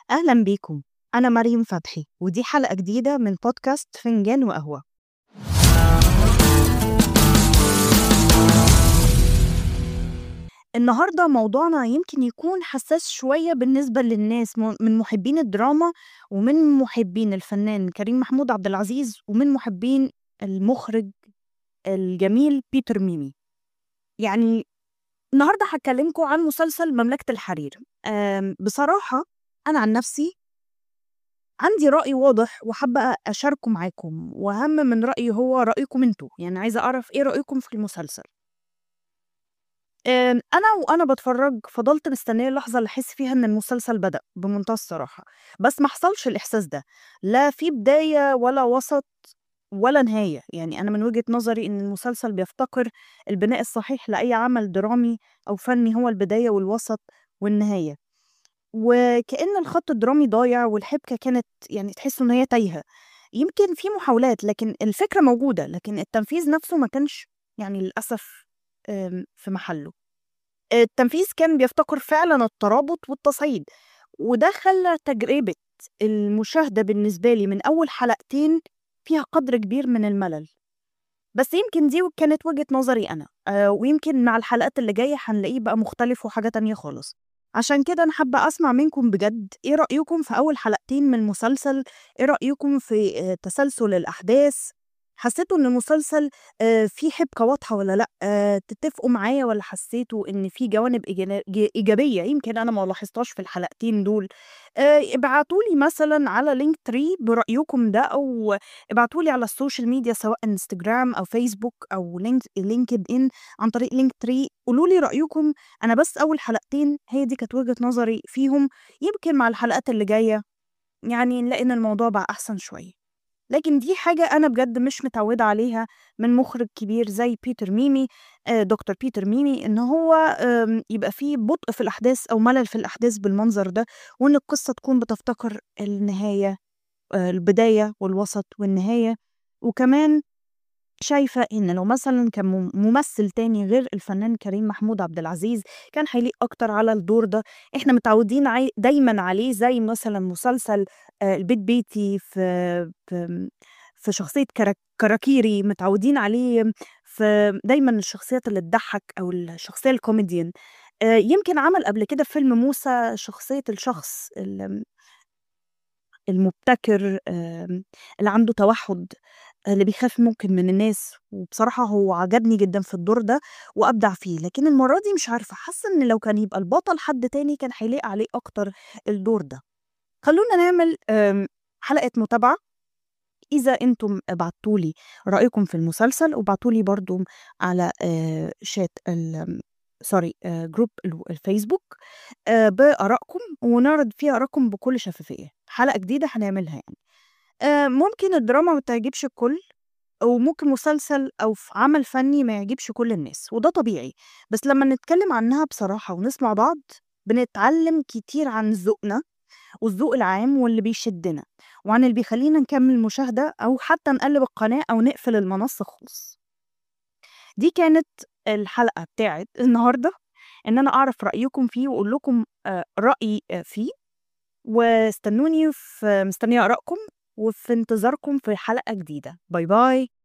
أهلا بيكم أنا مريم فتحي ودي حلقة جديدة من بودكاست فنجان وقهوة النهاردة موضوعنا يمكن يكون حساس شوية بالنسبة للناس م- من محبين الدراما ومن محبين الفنان كريم محمود عبد العزيز ومن محبين المخرج الجميل بيتر ميمي يعني النهاردة هكلمكم عن مسلسل مملكة الحرير أم، بصراحة أنا عن نفسي عندي رأي واضح وحابة أشاركه معاكم وأهم من رأيي هو رأيكم انتوا يعني عايزة أعرف إيه رأيكم في المسلسل أم، أنا وأنا بتفرج فضلت مستنية اللحظة اللي أحس فيها إن المسلسل بدأ بمنتهى الصراحة بس ما حصلش الإحساس ده لا في بداية ولا وسط ولا نهاية يعني أنا من وجهة نظري إن المسلسل بيفتقر البناء الصحيح لأي عمل درامي أو فني هو البداية والوسط والنهاية وكأن الخط الدرامي ضايع والحبكة كانت يعني تحسوا إن هي تايهة يمكن في محاولات لكن الفكرة موجودة لكن التنفيذ نفسه ما كانش يعني للأسف آم، في محله التنفيذ كان بيفتقر فعلا الترابط والتصعيد وده خلى تجربة المشاهدة بالنسبة لي من أول حلقتين فيها قدر كبير من الملل بس يمكن دي كانت وجهة نظري أنا آه ويمكن مع الحلقات اللي جاية هنلاقيه بقى مختلف وحاجة تانية خالص عشان كده أنا حابة أسمع منكم بجد إيه رأيكم في أول حلقتين من المسلسل إيه رأيكم في آه تسلسل الأحداث حسيتوا إن المسلسل آه فيه حبكة واضحة ولا لأ آه تتفقوا معايا ولا حسيتوا إن في جوانب إيجانا- ج- إيجابية يمكن أنا ما لاحظتهاش في الحلقتين دول آه ابعتوا لي مثلا على لينك تري برأيكم ده أو ابعتوا لي على السوشيال ميديا سواء انستجرام او فيسبوك او لينك لينكد ان عن طريق لينك تري قولوا لي رايكم انا بس اول حلقتين هي دي كانت وجهه نظري فيهم يمكن مع الحلقات اللي جايه يعني نلاقي ان الموضوع بقى احسن شويه لكن دي حاجة أنا بجد مش متعودة عليها من مخرج كبير زي بيتر ميمي آه، دكتور بيتر ميمي إن هو آم، يبقى فيه بطء في الأحداث أو ملل في الأحداث بالمنظر ده وإن القصة تكون بتفتكر النهاية آه، البداية والوسط والنهاية وكمان شايفة إن لو مثلا كان مم- ممثل تاني غير الفنان كريم محمود عبد العزيز كان هيليق أكتر على الدور ده إحنا متعودين عي- دايما عليه زي مثلا مسلسل آه، البيت بيتي في في في شخصية كرا- كراكيري متعودين عليه في دايما الشخصيات اللي تضحك أو الشخصية الكوميديان آه، يمكن عمل قبل كده في فيلم موسى شخصية الشخص ال- المبتكر آم، اللي عنده توحد اللي بيخاف ممكن من الناس وبصراحة هو عجبني جدا في الدور ده وأبدع فيه لكن المرة دي مش عارفة حاسة إن لو كان يبقى البطل حد تاني كان هيليق عليه أكتر الدور ده خلونا نعمل آم، حلقة متابعة إذا أنتم بعتولي رأيكم في المسلسل وبعتولي برضو على آه، شات ال سوري آه، جروب ال- الفيسبوك آه، بآرائكم ونعرض فيها آرائكم بكل شفافية حلقة جديدة هنعملها يعني آه، ممكن الدراما ما تعجبش الكل وممكن مسلسل أو في عمل فني ما يعجبش كل الناس وده طبيعي بس لما نتكلم عنها بصراحة ونسمع بعض بنتعلم كتير عن ذوقنا والذوق العام واللي بيشدنا وعن اللي بيخلينا نكمل مشاهدة أو حتى نقلب القناة أو نقفل المنصة خالص دي كانت الحلقة بتاعت النهاردة إن أنا أعرف رأيكم فيه وأقول لكم آه، رأيي آه، فيه واستنوني في مستنية آرائكم وفي انتظاركم في حلقة جديدة باي باي